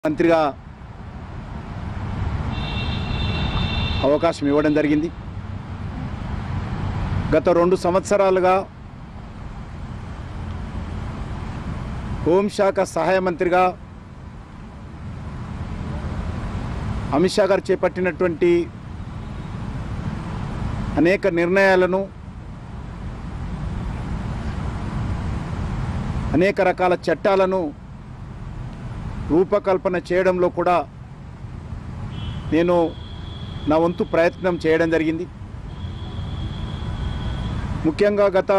మంత్రిగా అవకాశం ఇవ్వడం జరిగింది గత రెండు సంవత్సరాలుగా హోంశాఖ సహాయ మంత్రిగా అమిత్ షా గారు చేపట్టినటువంటి అనేక నిర్ణయాలను అనేక రకాల చట్టాలను రూపకల్పన చేయడంలో కూడా నేను నా వంతు ప్రయత్నం చేయడం జరిగింది ముఖ్యంగా గత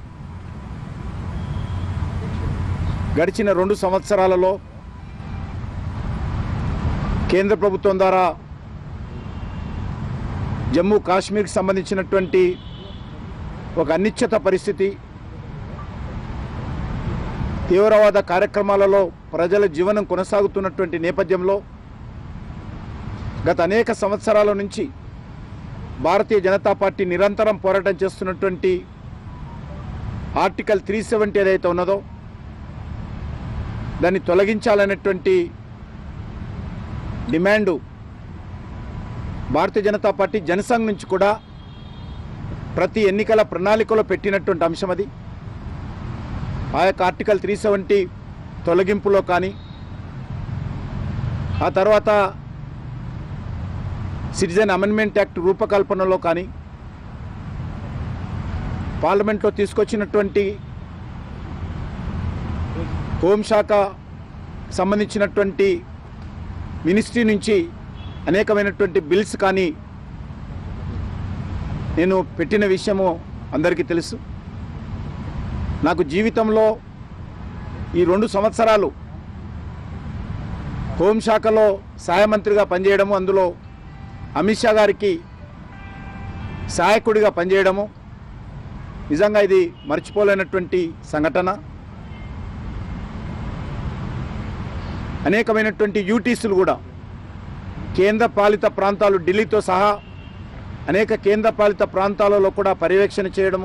గడిచిన రెండు సంవత్సరాలలో కేంద్ర ప్రభుత్వం ద్వారా జమ్మూ కాశ్మీర్కి సంబంధించినటువంటి ఒక అనిశ్చిత పరిస్థితి తీవ్రవాద కార్యక్రమాలలో ప్రజల జీవనం కొనసాగుతున్నటువంటి నేపథ్యంలో గత అనేక సంవత్సరాల నుంచి భారతీయ జనతా పార్టీ నిరంతరం పోరాటం చేస్తున్నటువంటి ఆర్టికల్ త్రీ సెవెంటీ ఏదైతే ఉన్నదో దాన్ని తొలగించాలనేటువంటి డిమాండు భారతీయ జనతా పార్టీ జనసంఘ్ నుంచి కూడా ప్రతి ఎన్నికల ప్రణాళికలో పెట్టినటువంటి అంశం అది ఆ యొక్క ఆర్టికల్ త్రీ సెవెంటీ తొలగింపులో కానీ ఆ తర్వాత సిటిజన్ అమెండ్మెంట్ యాక్ట్ రూపకల్పనలో కానీ పార్లమెంట్లో తీసుకొచ్చినటువంటి హోంశాఖ సంబంధించినటువంటి మినిస్ట్రీ నుంచి అనేకమైనటువంటి బిల్స్ కానీ నేను పెట్టిన విషయము అందరికీ తెలుసు నాకు జీవితంలో ఈ రెండు సంవత్సరాలు హోంశాఖలో సహాయమంత్రిగా పనిచేయడము అందులో అమిత్ షా గారికి సహాయకుడిగా పనిచేయడము నిజంగా ఇది మర్చిపోలేనటువంటి సంఘటన అనేకమైనటువంటి యూటీసులు కూడా కేంద్ర పాలిత ప్రాంతాలు ఢిల్లీతో సహా అనేక కేంద్ర పాలిత ప్రాంతాలలో కూడా పర్యవేక్షణ చేయడము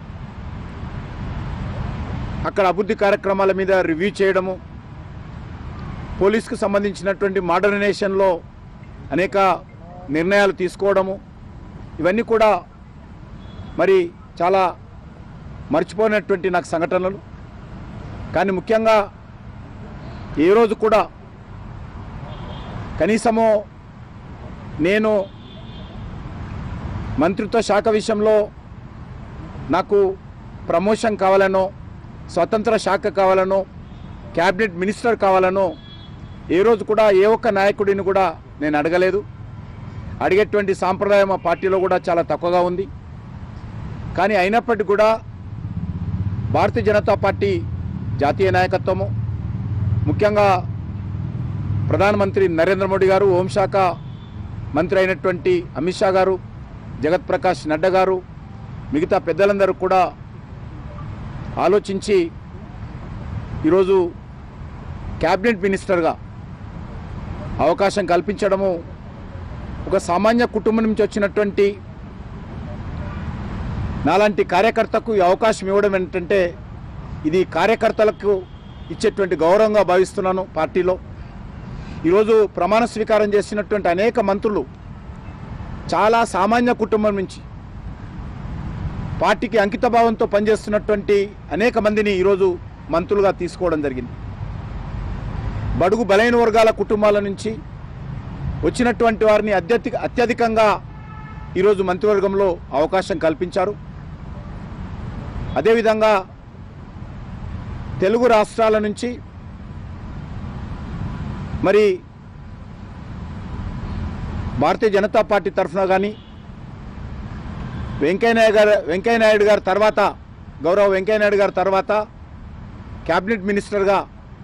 అక్కడ అభివృద్ధి కార్యక్రమాల మీద రివ్యూ చేయడము పోలీస్కు సంబంధించినటువంటి మోడర్నైజేషన్లో అనేక నిర్ణయాలు తీసుకోవడము ఇవన్నీ కూడా మరి చాలా మర్చిపోయినటువంటి నాకు సంఘటనలు కానీ ముఖ్యంగా ఏ రోజు కూడా కనీసము నేను మంత్రిత్వ శాఖ విషయంలో నాకు ప్రమోషన్ కావాలనో స్వతంత్ర శాఖ కావాలనో క్యాబినెట్ మినిస్టర్ కావాలనో ఏ రోజు కూడా ఏ ఒక్క నాయకుడిని కూడా నేను అడగలేదు అడిగేటువంటి సాంప్రదాయం మా పార్టీలో కూడా చాలా తక్కువగా ఉంది కానీ అయినప్పటికీ కూడా భారతీయ జనతా పార్టీ జాతీయ నాయకత్వము ముఖ్యంగా ప్రధానమంత్రి నరేంద్ర మోడీ గారు హోంశాఖ మంత్రి అయినటువంటి అమిత్ షా గారు జగత్ ప్రకాష్ నడ్డా గారు మిగతా పెద్దలందరూ కూడా ఆలోచించి ఈరోజు క్యాబినెట్ మినిస్టర్గా అవకాశం కల్పించడము ఒక సామాన్య కుటుంబం నుంచి వచ్చినటువంటి నాలాంటి కార్యకర్తకు ఈ అవకాశం ఇవ్వడం ఏంటంటే ఇది కార్యకర్తలకు ఇచ్చేటువంటి గౌరవంగా భావిస్తున్నాను పార్టీలో ఈరోజు ప్రమాణ స్వీకారం చేసినటువంటి అనేక మంత్రులు చాలా సామాన్య కుటుంబం నుంచి పార్టీకి అంకితభావంతో పనిచేస్తున్నటువంటి అనేక మందిని ఈరోజు మంత్రులుగా తీసుకోవడం జరిగింది బడుగు బలైన వర్గాల కుటుంబాల నుంచి వచ్చినటువంటి వారిని అత్యధిక అత్యధికంగా ఈరోజు మంత్రివర్గంలో అవకాశం కల్పించారు అదేవిధంగా తెలుగు రాష్ట్రాల నుంచి మరి భారతీయ జనతా పార్టీ తరఫున కానీ వెంకయ్యనాయుడు గారు వెంకయ్యనాయుడు గారి తర్వాత గౌరవ వెంకయ్యనాయుడు గారి తర్వాత క్యాబినెట్ మినిస్టర్గా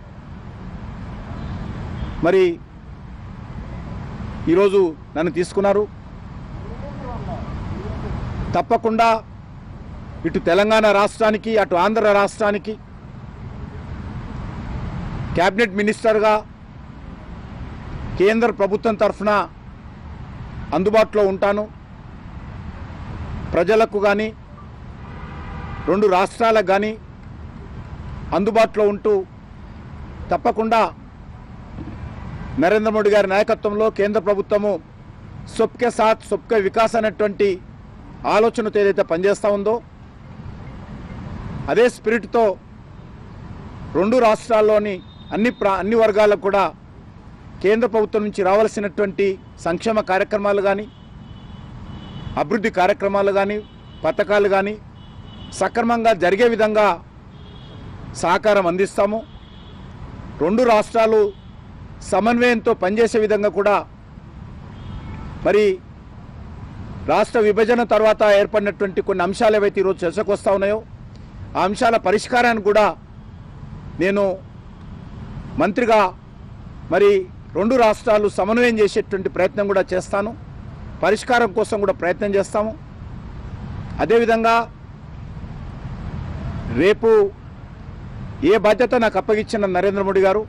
మరి ఈరోజు నన్ను తీసుకున్నారు తప్పకుండా ఇటు తెలంగాణ రాష్ట్రానికి అటు ఆంధ్ర రాష్ట్రానికి క్యాబినెట్ మినిస్టర్గా కేంద్ర ప్రభుత్వం తరఫున అందుబాటులో ఉంటాను ప్రజలకు కానీ రెండు రాష్ట్రాలకు కానీ అందుబాటులో ఉంటూ తప్పకుండా నరేంద్ర మోడీ గారి నాయకత్వంలో కేంద్ర ప్రభుత్వము సొబ్కే సాత్ సొబ్కే వికాస్ అనేటువంటి ఆలోచనతో ఏదైతే పనిచేస్తూ ఉందో అదే స్పిరిట్తో రెండు రాష్ట్రాల్లోని అన్ని ప్రా అన్ని వర్గాలకు కూడా కేంద్ర ప్రభుత్వం నుంచి రావాల్సినటువంటి సంక్షేమ కార్యక్రమాలు కానీ అభివృద్ధి కార్యక్రమాలు కానీ పథకాలు కానీ సక్రమంగా జరిగే విధంగా సహకారం అందిస్తాము రెండు రాష్ట్రాలు సమన్వయంతో పనిచేసే విధంగా కూడా మరి రాష్ట్ర విభజన తర్వాత ఏర్పడినటువంటి కొన్ని అంశాలు ఏవైతే ఈరోజు చర్చకు వస్తూ ఉన్నాయో ఆ అంశాల పరిష్కారానికి కూడా నేను మంత్రిగా మరి రెండు రాష్ట్రాలు సమన్వయం చేసేటువంటి ప్రయత్నం కూడా చేస్తాను పరిష్కారం కోసం కూడా ప్రయత్నం చేస్తాము అదేవిధంగా రేపు ఏ బాధ్యత నాకు అప్పగించిన నరేంద్ర మోడీ గారు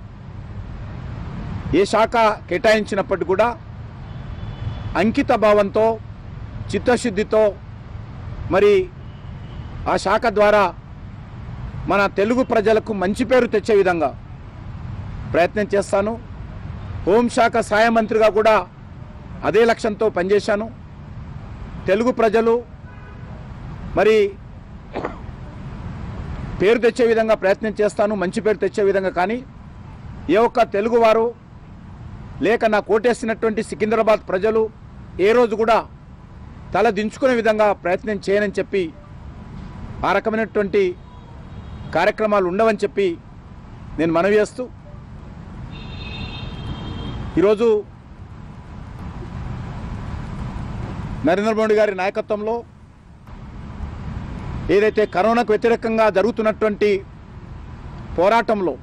ఏ శాఖ కేటాయించినప్పటికీ కూడా అంకిత భావంతో చిత్తశుద్ధితో మరి ఆ శాఖ ద్వారా మన తెలుగు ప్రజలకు మంచి పేరు తెచ్చే విధంగా ప్రయత్నం చేస్తాను హోంశాఖ సహాయ మంత్రిగా కూడా అదే లక్ష్యంతో పనిచేశాను తెలుగు ప్రజలు మరి పేరు తెచ్చే విధంగా ప్రయత్నం చేస్తాను మంచి పేరు తెచ్చే విధంగా కానీ ఏ ఒక్క తెలుగువారు లేక నా కోటేసినటువంటి సికింద్రాబాద్ ప్రజలు ఏ రోజు కూడా తల దించుకునే విధంగా ప్రయత్నం చేయనని చెప్పి ఆ రకమైనటువంటి కార్యక్రమాలు ఉండవని చెప్పి నేను మనవి చేస్తూ ఈరోజు నరేంద్ర మోడీ గారి నాయకత్వంలో ఏదైతే కరోనాకు వ్యతిరేకంగా జరుగుతున్నటువంటి పోరాటంలో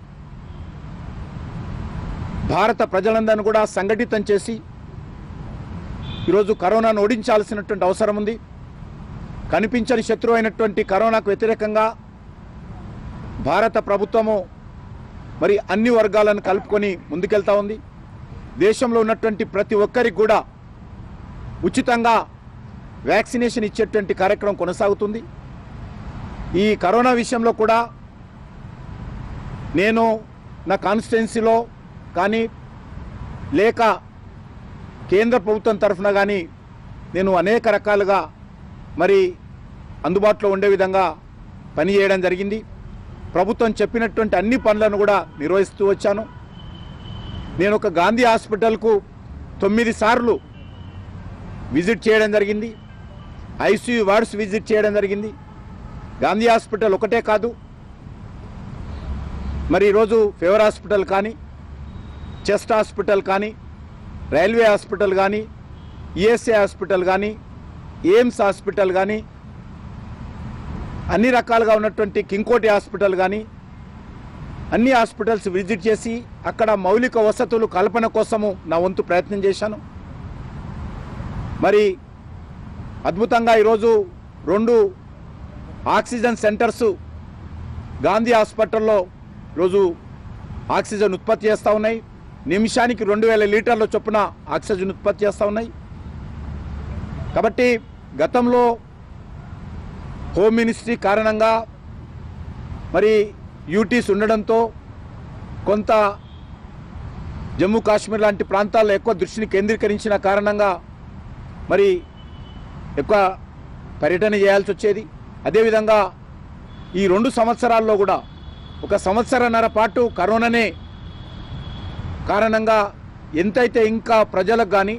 భారత ప్రజలందరినీ కూడా సంఘటితం చేసి ఈరోజు కరోనాను ఓడించాల్సినటువంటి అవసరం ఉంది కనిపించని శత్రువు అయినటువంటి కరోనాకు వ్యతిరేకంగా భారత ప్రభుత్వము మరి అన్ని వర్గాలను కలుపుకొని ముందుకెళ్తా ఉంది దేశంలో ఉన్నటువంటి ప్రతి ఒక్కరికి కూడా ఉచితంగా వ్యాక్సినేషన్ ఇచ్చేటువంటి కార్యక్రమం కొనసాగుతుంది ఈ కరోనా విషయంలో కూడా నేను నా కాన్స్టిట్యున్సీలో కానీ లేక కేంద్ర ప్రభుత్వం తరఫున కానీ నేను అనేక రకాలుగా మరి అందుబాటులో ఉండే విధంగా పనిచేయడం జరిగింది ప్రభుత్వం చెప్పినటువంటి అన్ని పనులను కూడా నిర్వహిస్తూ వచ్చాను నేను ఒక గాంధీ హాస్పిటల్కు తొమ్మిది సార్లు విజిట్ చేయడం జరిగింది ఐసీయూ వార్డ్స్ విజిట్ చేయడం జరిగింది గాంధీ హాస్పిటల్ ఒకటే కాదు మరి ఈరోజు ఫీవర్ హాస్పిటల్ కానీ చెస్ట్ హాస్పిటల్ కానీ రైల్వే హాస్పిటల్ కానీ ఈఎస్ఏ హాస్పిటల్ కానీ ఎయిమ్స్ హాస్పిటల్ కానీ అన్ని రకాలుగా ఉన్నటువంటి కింకోటి హాస్పిటల్ కానీ అన్ని హాస్పిటల్స్ విజిట్ చేసి అక్కడ మౌలిక వసతులు కల్పన కోసము నా వంతు ప్రయత్నం చేశాను మరి అద్భుతంగా ఈరోజు రెండు ఆక్సిజన్ సెంటర్సు గాంధీ హాస్పిటల్లో ఈరోజు ఆక్సిజన్ ఉత్పత్తి చేస్తూ ఉన్నాయి నిమిషానికి రెండు వేల లీటర్ల చొప్పున ఆక్సిజన్ ఉత్పత్తి చేస్తూ ఉన్నాయి కాబట్టి గతంలో హోమ్ మినిస్ట్రీ కారణంగా మరి యూటీస్ ఉండడంతో కొంత జమ్మూ కాశ్మీర్ లాంటి ప్రాంతాల్లో ఎక్కువ దృష్టిని కేంద్రీకరించిన కారణంగా మరి ఎక్కువ పర్యటన చేయాల్సి వచ్చేది అదేవిధంగా ఈ రెండు సంవత్సరాల్లో కూడా ఒక సంవత్సరన్నర పాటు కరోనానే కారణంగా ఎంతైతే ఇంకా ప్రజలకు కానీ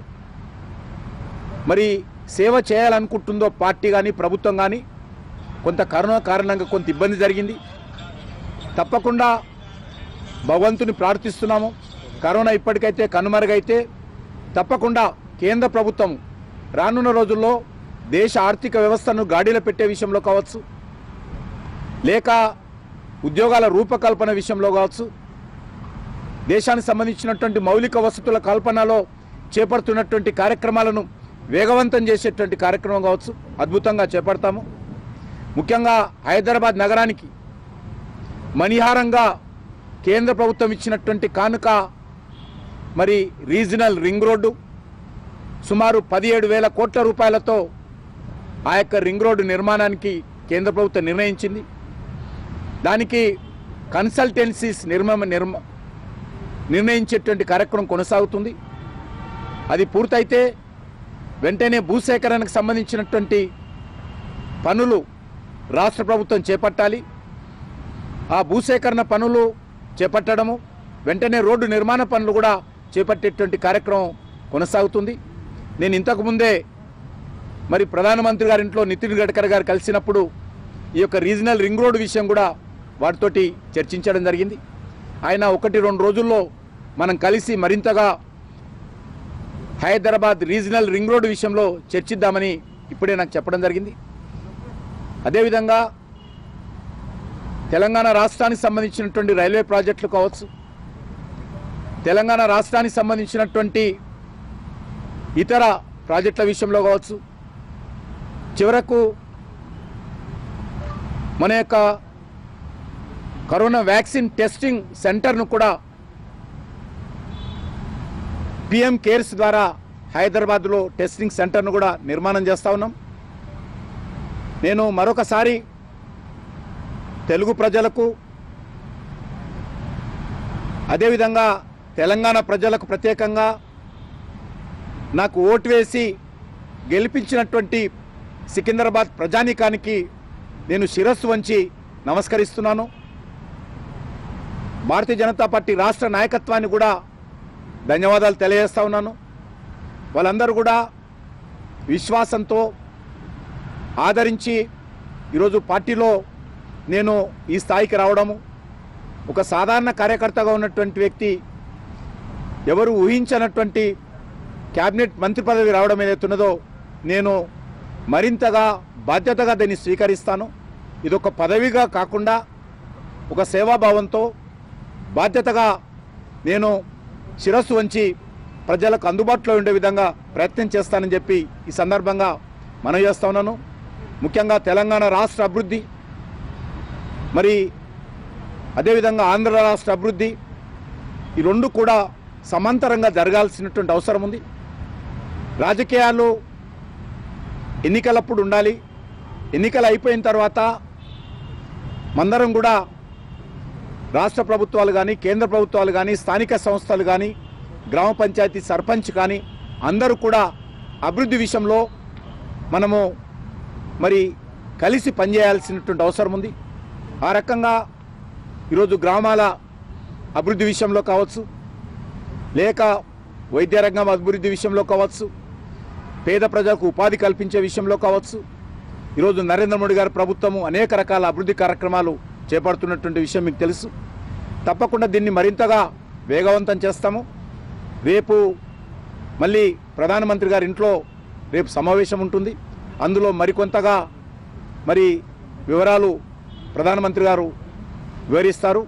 మరి సేవ చేయాలనుకుంటుందో పార్టీ కానీ ప్రభుత్వం కానీ కొంత కరోనా కారణంగా కొంత ఇబ్బంది జరిగింది తప్పకుండా భగవంతుని ప్రార్థిస్తున్నాము కరోనా ఇప్పటికైతే కనుమరుగైతే తప్పకుండా కేంద్ర ప్రభుత్వం రానున్న రోజుల్లో దేశ ఆర్థిక వ్యవస్థను గాడిలో పెట్టే విషయంలో కావచ్చు లేక ఉద్యోగాల రూపకల్పన విషయంలో కావచ్చు దేశానికి సంబంధించినటువంటి మౌలిక వసతుల కల్పనలో చేపడుతున్నటువంటి కార్యక్రమాలను వేగవంతం చేసేటువంటి కార్యక్రమం కావచ్చు అద్భుతంగా చేపడతాము ముఖ్యంగా హైదరాబాద్ నగరానికి మణిహారంగా కేంద్ర ప్రభుత్వం ఇచ్చినటువంటి కానుక మరి రీజనల్ రింగ్ రోడ్డు సుమారు పదిహేడు వేల కోట్ల రూపాయలతో ఆ యొక్క రింగ్ రోడ్డు నిర్మాణానికి కేంద్ర ప్రభుత్వం నిర్ణయించింది దానికి కన్సల్టెన్సీస్ నిర్మ నిర్మ నిర్ణయించేటువంటి కార్యక్రమం కొనసాగుతుంది అది పూర్తయితే వెంటనే భూసేకరణకు సంబంధించినటువంటి పనులు రాష్ట్ర ప్రభుత్వం చేపట్టాలి ఆ భూసేకరణ పనులు చేపట్టడము వెంటనే రోడ్డు నిర్మాణ పనులు కూడా చేపట్టేటువంటి కార్యక్రమం కొనసాగుతుంది నేను ఇంతకుముందే మరి ప్రధానమంత్రి గారి ఇంట్లో నితిన్ గడ్కరీ గారు కలిసినప్పుడు ఈ యొక్క రీజనల్ రింగ్ రోడ్ విషయం కూడా వాటితోటి చర్చించడం జరిగింది ఆయన ఒకటి రెండు రోజుల్లో మనం కలిసి మరింతగా హైదరాబాద్ రీజనల్ రింగ్ రోడ్ విషయంలో చర్చిద్దామని ఇప్పుడే నాకు చెప్పడం జరిగింది అదేవిధంగా తెలంగాణ రాష్ట్రానికి సంబంధించినటువంటి రైల్వే ప్రాజెక్టులు కావచ్చు తెలంగాణ రాష్ట్రానికి సంబంధించినటువంటి ఇతర ప్రాజెక్టుల విషయంలో కావచ్చు చివరకు మన యొక్క కరోనా వ్యాక్సిన్ టెస్టింగ్ సెంటర్ను కూడా పిఎం కేర్స్ ద్వారా హైదరాబాద్లో టెస్టింగ్ సెంటర్ను కూడా నిర్మాణం చేస్తా ఉన్నాం నేను మరొకసారి తెలుగు ప్రజలకు అదేవిధంగా తెలంగాణ ప్రజలకు ప్రత్యేకంగా నాకు ఓటు వేసి గెలిపించినటువంటి సికింద్రాబాద్ ప్రజానీకానికి నేను శిరస్సు వంచి నమస్కరిస్తున్నాను భారతీయ జనతా పార్టీ రాష్ట్ర నాయకత్వాన్ని కూడా ధన్యవాదాలు తెలియజేస్తా ఉన్నాను వాళ్ళందరూ కూడా విశ్వాసంతో ఆదరించి ఈరోజు పార్టీలో నేను ఈ స్థాయికి రావడము ఒక సాధారణ కార్యకర్తగా ఉన్నటువంటి వ్యక్తి ఎవరు ఊహించనటువంటి క్యాబినెట్ మంత్రి పదవి రావడం ఏదైతున్నదో నేను మరింతగా బాధ్యతగా దాన్ని స్వీకరిస్తాను ఇది ఒక పదవిగా కాకుండా ఒక సేవాభావంతో బాధ్యతగా నేను శిరస్సు వంచి ప్రజలకు అందుబాటులో ఉండే విధంగా ప్రయత్నం చేస్తానని చెప్పి ఈ సందర్భంగా మనం చేస్తా ఉన్నాను ముఖ్యంగా తెలంగాణ రాష్ట్ర అభివృద్ధి మరి అదేవిధంగా ఆంధ్ర రాష్ట్ర అభివృద్ధి ఈ రెండు కూడా సమాంతరంగా జరగాల్సినటువంటి అవసరం ఉంది రాజకీయాలు ఎన్నికలప్పుడు ఉండాలి ఎన్నికలు అయిపోయిన తర్వాత మందరం కూడా రాష్ట్ర ప్రభుత్వాలు కానీ కేంద్ర ప్రభుత్వాలు కానీ స్థానిక సంస్థలు కానీ గ్రామ పంచాయతీ సర్పంచ్ కానీ అందరూ కూడా అభివృద్ధి విషయంలో మనము మరి కలిసి పనిచేయాల్సినటువంటి అవసరం ఉంది ఆ రకంగా ఈరోజు గ్రామాల అభివృద్ధి విషయంలో కావచ్చు లేక వైద్య రంగం అభివృద్ధి విషయంలో కావచ్చు పేద ప్రజలకు ఉపాధి కల్పించే విషయంలో కావచ్చు ఈరోజు నరేంద్ర మోడీ గారి ప్రభుత్వము అనేక రకాల అభివృద్ధి కార్యక్రమాలు చేపడుతున్నటువంటి విషయం మీకు తెలుసు తప్పకుండా దీన్ని మరింతగా వేగవంతం చేస్తాము రేపు మళ్ళీ ప్రధానమంత్రి గారి ఇంట్లో రేపు సమావేశం ఉంటుంది అందులో మరికొంతగా మరి వివరాలు ప్రధానమంత్రి గారు వివరిస్తారు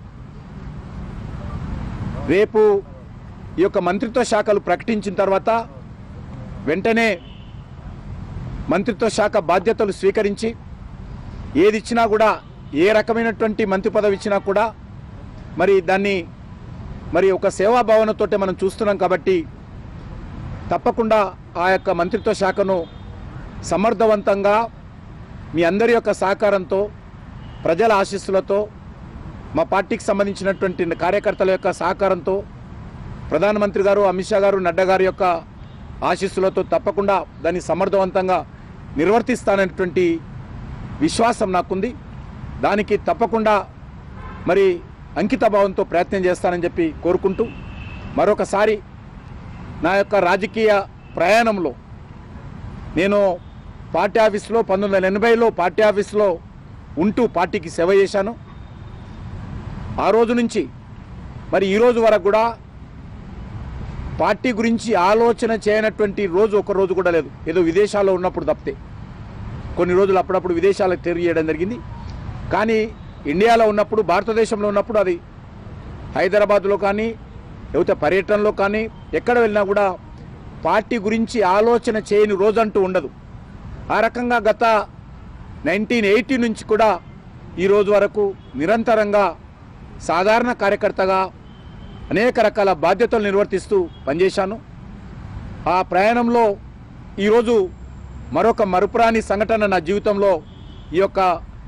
రేపు ఈ యొక్క మంత్రిత్వ శాఖలు ప్రకటించిన తర్వాత వెంటనే మంత్రిత్వ శాఖ బాధ్యతలు స్వీకరించి ఏది ఇచ్చినా కూడా ఏ రకమైనటువంటి మంత్రి పదవి ఇచ్చినా కూడా మరి దాన్ని మరి ఒక సేవా భావనతోటే మనం చూస్తున్నాం కాబట్టి తప్పకుండా ఆ యొక్క మంత్రిత్వ శాఖను సమర్థవంతంగా మీ అందరి యొక్క సహకారంతో ప్రజల ఆశీస్సులతో మా పార్టీకి సంబంధించినటువంటి కార్యకర్తల యొక్క సహకారంతో ప్రధానమంత్రి గారు అమిత్ షా గారు నడ్డా గారి యొక్క ఆశీస్సులతో తప్పకుండా దాన్ని సమర్థవంతంగా నిర్వర్తిస్తాననేటువంటి విశ్వాసం నాకుంది దానికి తప్పకుండా మరి అంకిత భావంతో ప్రయత్నం చేస్తానని చెప్పి కోరుకుంటూ మరొకసారి నా యొక్క రాజకీయ ప్రయాణంలో నేను పార్టీ ఆఫీస్లో పంతొమ్మిది వందల ఎనభైలో పార్టీ ఆఫీస్లో ఉంటూ పార్టీకి సేవ చేశాను ఆ రోజు నుంచి మరి ఈ రోజు వరకు కూడా పార్టీ గురించి ఆలోచన చేయనటువంటి రోజు ఒక రోజు కూడా లేదు ఏదో విదేశాల్లో ఉన్నప్పుడు తప్పితే కొన్ని రోజులు అప్పుడప్పుడు విదేశాలకు తిరిగి చేయడం జరిగింది కానీ ఇండియాలో ఉన్నప్పుడు భారతదేశంలో ఉన్నప్పుడు అది హైదరాబాద్లో కానీ లేకపోతే పర్యటనలో కానీ ఎక్కడ వెళ్ళినా కూడా పార్టీ గురించి ఆలోచన చేయని రోజంటూ ఉండదు ఆ రకంగా గత నైన్టీన్ ఎయిటీ నుంచి కూడా ఈ రోజు వరకు నిరంతరంగా సాధారణ కార్యకర్తగా అనేక రకాల బాధ్యతలు నిర్వర్తిస్తూ పనిచేశాను ఆ ప్రయాణంలో ఈరోజు మరొక మరుపురాని సంఘటన నా జీవితంలో ఈ యొక్క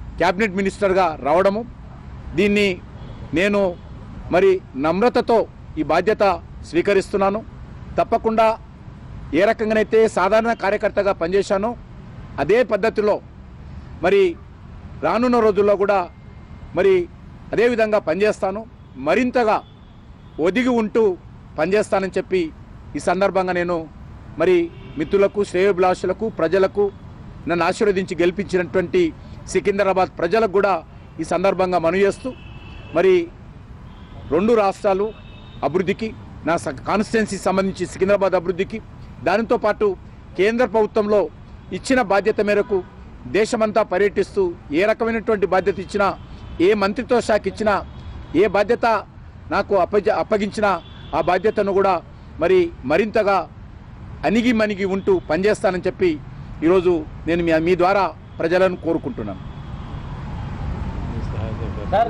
క్యాబినెట్ మినిస్టర్గా రావడము దీన్ని నేను మరి నమ్రతతో ఈ బాధ్యత స్వీకరిస్తున్నాను తప్పకుండా ఏ రకంగానైతే సాధారణ కార్యకర్తగా పనిచేశానో అదే పద్ధతిలో మరి రానున్న రోజుల్లో కూడా మరి అదే విధంగా పనిచేస్తాను మరింతగా ఒదిగి ఉంటూ పనిచేస్తానని చెప్పి ఈ సందర్భంగా నేను మరి మిత్రులకు శ్రేయోభిలాషులకు ప్రజలకు నన్ను ఆశీర్వదించి గెలిపించినటువంటి సికింద్రాబాద్ ప్రజలకు కూడా ఈ సందర్భంగా మనవి చేస్తూ మరి రెండు రాష్ట్రాలు అభివృద్ధికి నా కాన్స్టిట్యున్సీ సంబంధించి సికింద్రాబాద్ అభివృద్ధికి దానితో పాటు కేంద్ర ప్రభుత్వంలో ఇచ్చిన బాధ్యత మేరకు దేశమంతా పర్యటిస్తూ ఏ రకమైనటువంటి బాధ్యత ఇచ్చినా ఏ మంత్రిత్వ శాఖ ఇచ్చినా ఏ బాధ్యత నాకు అప్పజ అప్పగించినా ఆ బాధ్యతను కూడా మరి మరింతగా అణిగి మణిగి ఉంటూ పనిచేస్తానని చెప్పి ఈరోజు నేను మీ మీ ద్వారా ప్రజలను కోరుకుంటున్నాను సార్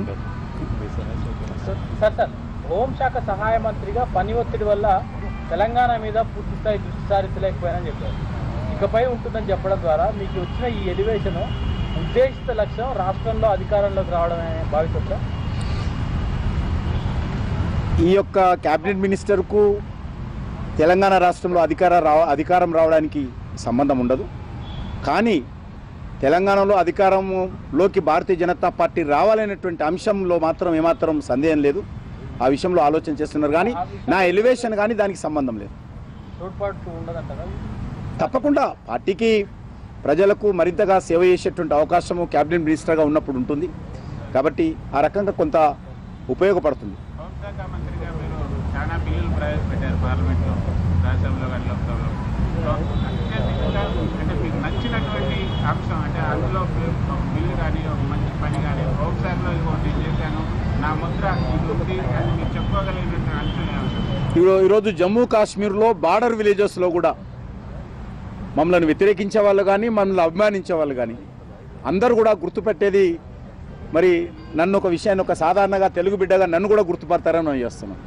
సార్ సార్ హోంశాఖ సహాయ మంత్రిగా పని ఒత్తిడి వల్ల తెలంగాణ మీద పూర్తి స్థాయి దృష్టి సారించలేకపోయానని చెప్పారు ఇకపై ఉంటుందని చెప్పడం ద్వారా మీకు వచ్చిన ఈ ఎలివేషన్ ఉద్దేశిత లక్ష్యం రాష్ట్రంలో అధికారంలోకి రావడమే భావించవచ్చా ఈ యొక్క క్యాబినెట్ మినిస్టర్కు తెలంగాణ రాష్ట్రంలో అధికార రావ అధికారం రావడానికి సంబంధం ఉండదు కానీ తెలంగాణలో అధికారంలోకి భారతీయ జనతా పార్టీ రావాలనేటువంటి అంశంలో మాత్రం ఏమాత్రం సందేహం లేదు ఆ విషయంలో ఆలోచన చేస్తున్నారు కానీ నా ఎలివేషన్ కానీ దానికి సంబంధం లేదు తోడ్పాటు ఉండదంటారా తప్పకుండా పార్టీకి ప్రజలకు మరింతగా సేవ చేసేటువంటి అవకాశము క్యాబినెట్ మినిస్టర్గా ఉన్నప్పుడు ఉంటుంది కాబట్టి ఆ రకంగా కొంత ఉపయోగపడుతుంది హోంశాఖ మంత్రిగా మీరు చాలా బిల్లులు ప్రవేశపెట్టారు పార్లమెంట్లో రాజ్యసభలో కానీ లోక్సభలో సో అత్యధికంగా అంటే మీకు నచ్చినటువంటి అంశం అంటే అందులో మీరు ఒక బిల్లు కానీ ఒక మంచి పని కానీ హోంశాఖలో ఇంకోటి నేను చేశాను నా ముద్ర ఇది ఉంది అని మీరు చెప్పుకోగలిగినటువంటి అంశం ఏమంటారు ఈరో- ఈరోజు జమ్మూ కాశ్మీర్లో బార్డర్ విలేజెస్లో కూడా మమ్మల్ని వ్యతిరేకించే వాళ్ళు కానీ మమ్మల్ని అభిమానించే వాళ్ళు కానీ అందరూ కూడా గుర్తుపెట్టేది మరి నన్ను ఒక విషయాన్ని ఒక సాధారణంగా తెలుగు బిడ్డగా నన్ను కూడా గుర్తుపడతారని నేను చేస్తున్నాను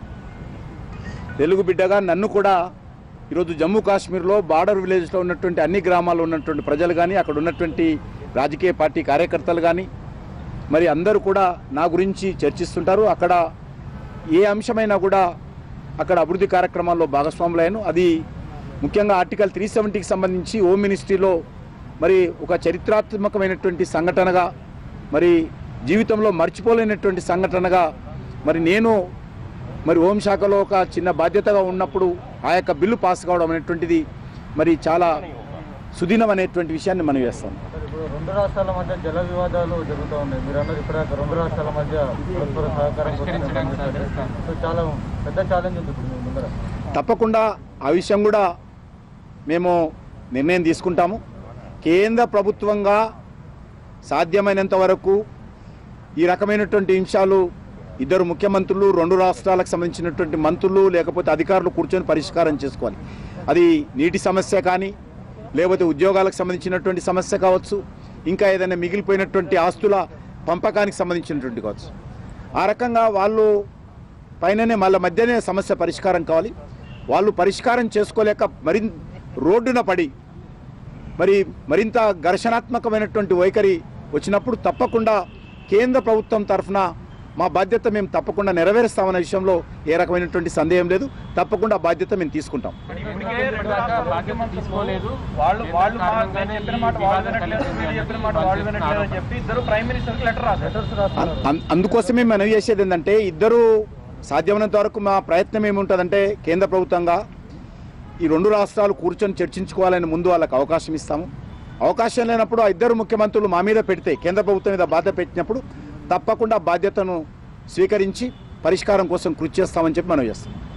తెలుగు బిడ్డగా నన్ను కూడా ఈరోజు జమ్మూ కాశ్మీర్లో బార్డర్ విలేజ్లో ఉన్నటువంటి అన్ని గ్రామాల్లో ఉన్నటువంటి ప్రజలు కానీ అక్కడ ఉన్నటువంటి రాజకీయ పార్టీ కార్యకర్తలు కానీ మరి అందరూ కూడా నా గురించి చర్చిస్తుంటారు అక్కడ ఏ అంశమైనా కూడా అక్కడ అభివృద్ధి కార్యక్రమాల్లో భాగస్వాములయ్యాను అది ముఖ్యంగా ఆర్టికల్ త్రీ సెవెంటీకి సంబంధించి హోమ్ మినిస్ట్రీలో మరి ఒక చరిత్రాత్మకమైనటువంటి సంఘటనగా మరి జీవితంలో మర్చిపోలేనటువంటి సంఘటనగా మరి నేను మరి హోంశాఖలో ఒక చిన్న బాధ్యతగా ఉన్నప్పుడు ఆ యొక్క బిల్లు పాస్ కావడం అనేటువంటిది మరి చాలా సుదినం అనేటువంటి విషయాన్ని మనం వేస్తాం సార్, ఇప్పుడు రెండు రాష్ట్రాల మధ్య జల వివాదాలు జరుగుతూ ఉన్నాయి మీరు అన్నారు ఇప్పటిదాకా రెండు రాష్ట్రాల మధ్య పరస్పర సహకారం కోసం పనిచేస్తారు. సో చాలా పెద్ద ఛాలెంజ్ ఉంది ఇప్పుడు మీ ముందర తప్పకుండా ఆ విషయం కూడా మేము నిర్ణయం తీసుకుంటాము కేంద్ర ప్రభుత్వంగా సాధ్యమైనంత వరకు ఈ రకమైనటువంటి అంశాలు ఇద్దరు ముఖ్యమంత్రులు రెండు రాష్ట్రాలకు సంబంధించినటువంటి మంత్రులు లేకపోతే అధికారులు కూర్చొని పరిష్కారం చేసుకోవాలి అది నీటి సమస్య కానీ లేకపోతే ఉద్యోగాలకు సంబంధించినటువంటి సమస్య కావచ్చు ఇంకా ఏదైనా మిగిలిపోయినటువంటి ఆస్తుల పంపకానికి సంబంధించినటువంటి కావచ్చు ఆ రకంగా వాళ్ళు పైననే వాళ్ళ మధ్యనే సమస్య పరిష్కారం కావాలి వాళ్ళు పరిష్కారం చేసుకోలేక మరి రోడ్డున పడి మరి మరింత ఘర్షణాత్మకమైనటువంటి వైఖరి వచ్చినప్పుడు తప్పకుండా కేంద్ర ప్రభుత్వం తరఫున మా బాధ్యత మేము తప్పకుండా నెరవేరుస్తామనే విషయంలో ఏ రకమైనటువంటి సందేహం లేదు తప్పకుండా బాధ్యత మేము తీసుకుంటాం ఇప్పటికే రెండు రాష్ట్రాల బాధ్యత తీసుకోలేదు వాళ్ళు వాళ్ళు మా- నేను చెప్పిన మాట వాళ్ళు వినట్లేదు మీరు చెప్పిన మాట వాళ్ళు వినట్లేదు అని చెప్పి ఇద్దరు ప్రైమ్ మినిస్టర్ లెటర్ రాశారు అం- అం- అందుకోసమే మనం చేసేది ఏంటంటే ఇద్దరు సాధ్యమైనంత వరకు మా ప్రయత్నం ఏముంటుందంటే కేంద్ర ప్రభుత్వంగా ఈ రెండు రాష్ట్రాలు కూర్చొని చర్చించుకోవాలని ముందు వాళ్ళకి అవకాశం ఇస్తాము అవకాశం లేనప్పుడు ఆ ఇద్దరు ముఖ్యమంత్రులు మా మీద పెడితే కేంద్ర ప్రభుత్వం మీద బాధ్యత పెట్టినప్పుడు తప్పకుండా బాధ్యతను స్వీకరించి పరిష్కారం కోసం కృషి చేస్తామని చెప్పి మనం చేస్తాం